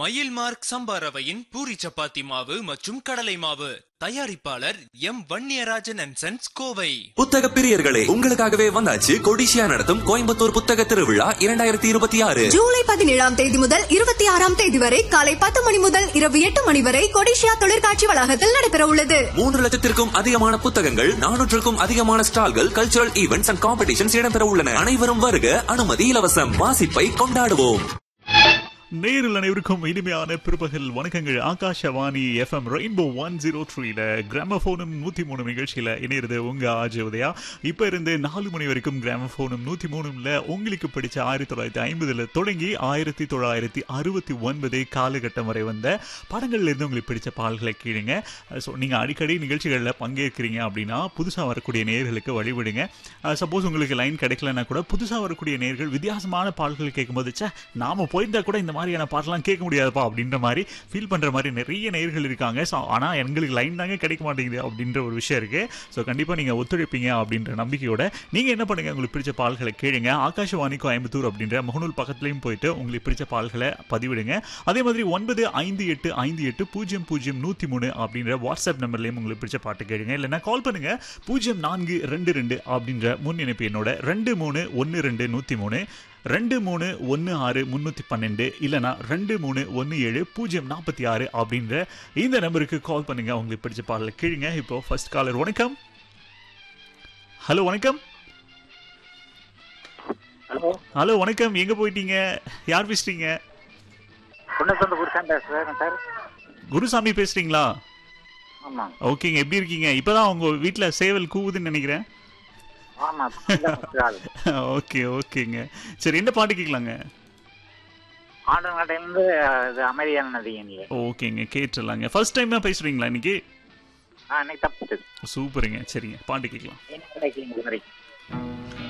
மயில் மார்க் சம்பா ரவையின் பூரி சப்பாத்தி மாவு மற்றும் கடலை மாவு தயாரிப்பாளர் M Vanniyarajan and sons Kovai புத்தக பிரியர்களே உங்களுக்காகவே வந்தாச்சு கொடிசியா நடத்தும் கோயம்புத்தூர் புத்தக திருவிழா இரண்டாயிரத்தி இருபத்தி ஆறு ஜூலை பதினேழாம் தேதி முதல் இருபத்தி ஆறாம் தேதி வரை காலை பத்து மணி முதல் இரவு எட்டு மணி வரை கொடிஷியா தொழிற்காட்சி வளாகத்தில் நடைபெற உள்ளது மூன்று லட்சத்திற்கும் அதிகமான புத்தகங்கள் நானூற்றுக்கும் அதிகமான ஸ்டால்கள் கல்ச்சுரல் ஈவெண்ட்ஸ் அண்ட் காம்படிஷன்ஸ் இடம்பெற உள்ளன அனைவரும் வருக அனுமதி இலவசம் வாசிப்பை கொண்டாடுவோம் நேரில் அனைவருக்கும் இனிமையான பிற்பகல் வணக்கங்கள் Akashvani FM rainbow one zero த்ரீல கிராமபோனும் நூத்தி மூணு நிகழ்ச்சியில இணையிறது உங்க ஆஜ் உதயா இப்ப இருந்து நாலு மணி வரைக்கும் கிராமபோனும் நூத்தி மூணுல உங்களுக்கு பிடிச்ச ஆயிரத்தி தொள்ளாயிரத்தி ஐம்பதுல தொடங்கி ஆயிரத்தி தொள்ளாயிரத்தி அறுபத்தி ஒன்பது காலகட்டம் வரை வந்த படங்கள்ல இருந்து உங்களுக்கு பிடிச்ச பால்களை கீழுங்க ஸோ நீங்க அடிக்கடி நிகழ்ச்சிகளில் பங்கேற்கிறீங்க அப்படின்னா புதுசா வரக்கூடிய நேர்களுக்கு வழிவிடுங்க சப்போஸ் உங்களுக்கு லைன் கிடைக்கலன்னா கூட புதுசா வரக்கூடிய நேர்கள் வித்தியாசமான பாடல்கள் கேட்கும்போது ச்சே நாம போயிருந்தா கூட இந்த மாதிரியான பாட்டெல்லாம் கேட்க முடியாதுப்பா அப்படின்ற மாதிரி ஃபீல் பண்ற மாதிரி நிறைய நேர்கள் இருக்காங்க ஸோ ஆனா எங்களுக்கு லைன் தாங்க கிடைக்க மாட்டேங்குது அப்படின்ற ஒரு விஷயம் இருக்கு ஸோ கண்டிப்பா நீங்க ஒத்துழைப்பீங்க அப்படின்ற நம்பிக்கையோட நீங்க என்ன பண்ணுங்க உங்களுக்கு பிடிச்ச பால்களை கேளுங்க ஆகாஷவாணி கோயம்புத்தூர் அப்படின்ற முகநூல் பக்கத்துலையும் போயிட்டு உங்களுக்கு பிடிச்ச பால்களை பதிவிடுங்க அதே மாதிரி ஒன்பது ஐந்து எட்டு ஐந்து எட்டு பூஜ்ஜியம் பூஜ்ஜியம் நூத்தி மூணு அப்படின்ற வாட்ஸ்அப் நம்பர்லயும் உங்களுக்கு பிடிச்ச பாட்டு கேளுங்க இல்லைன்னா கால் பண்ணுங்க பூஜ்ஜியம் நான்கு ரெண்டு ரெண்டு அப்படின்ற முன் இணைப்பு என்னோட ரெண்டு மூணு ஒன்று ரெண்டு நூத்தி மூணு ரெண்டு மூணு ஒன்று ஆறு முந்நூற்றி பன்னெண்டு இல்லைனா ரெண்டு மூணு ஒன்று ஏழு பூஜ்ஜியம் நாற்பத்தி ஆறு அப்படின்ற இந்த நம்பருக்கு கால் பண்ணுங்க உங்களுக்கு பிடிச்ச பாடலை கீழுங்க இப்போ ஃபர்ஸ்ட் காலர் வணக்கம் ஹலோ வணக்கம் ஹலோ ஹலோ வணக்கம் எங்க போயிட்டீங்க யார் பேசுறீங்க பொண்ணுக்கு குருசாமி பேசுறேன் சார் குருசாமி பேசுறீங்களா ஆமாம் ஓகேங்க எப்படி இருக்கீங்க இப்பதான் உங்க வீட்ல சேவல் கூவுதுன்னு நினைக்கிறேன் ஆமாம் ஆள் ஓகே ஓகேங்க சரி என்ன பாட்டு கேட்கலாங்க ஆண்டங்காட்டையிலேருந்து இது அமைதியான நதிங்க ஓகேங்க கேட்டுடலாங்க ஃபர்ஸ்ட் டைம் தான் பேசுறீங்களா இன்னைக்கு ஆ இன்னைக்கு தப்பிச்சது சூப்பருங்க சரிங்க பாட்டு கேட்கலாம் என்ன கிடைக்கல இது வரைக்கும்